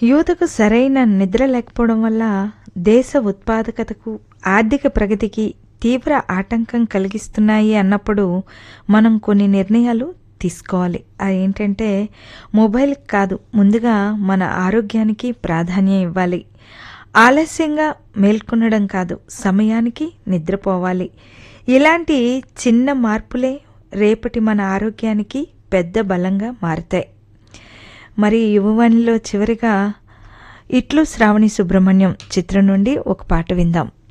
యువతకు సరైన నిద్ర లేకపోవడం వల్ల దేశ ఉత్పాదకతకు ఆర్థిక ప్రగతికి తీవ్ర ఆటంకం కలిగిస్తున్నాయి అన్నప్పుడు మనం కొన్ని నిర్ణయాలు తీసుకోవాలి అది ఏంటంటే మొబైల్ కాదు ముందుగా మన ఆరోగ్యానికి ప్రాధాన్యం ఇవ్వాలి ఆలస్యంగా మేల్కొనడం కాదు సమయానికి నిద్రపోవాలి ఇలాంటి చిన్న మార్పులే రేపటి మన ఆరోగ్యానికి పెద్ద బలంగా మారుతాయి మరి యువవాణిలో చివరిగా ఇట్లు శ్రావణి సుబ్రహ్మణ్యం చిత్రం నుండి ఒక పాట విందాం